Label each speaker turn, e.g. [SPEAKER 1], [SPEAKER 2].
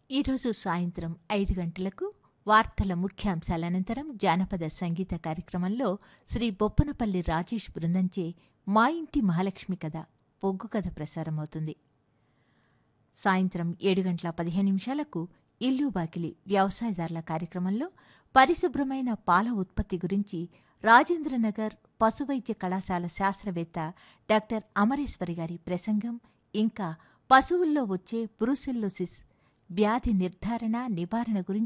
[SPEAKER 1] ఈరోజు సాయంత్రం ఐదు గంటలకు వార్తల ముఖ్యాంశాల అనంతరం జానపద సంగీత కార్యక్రమంలో శ్రీ బొప్పనపల్లి రాజేష్ బృందంచే మా ఇంటి మహాలక్ష్మి కథ పొగ్గు కథ ప్రసారమవుతుంది సాయంత్రం ఏడు గంటల పదిహేను నిమిషాలకు ఇల్లు బాకిలి వ్యవసాయదారుల కార్యక్రమంలో పరిశుభ్రమైన పాల ఉత్పత్తి గురించి రాజేంద్రనగర్ పశువైద్య కళాశాల శాస్త్రవేత్త డాక్టర్ అమరేశ్వరి గారి ప్రసంగం ఇంకా పశువుల్లో వచ్చే బ్రూసెల్లోసిస్ వ్యాధి నిర్ధారణ నివారణ గురించి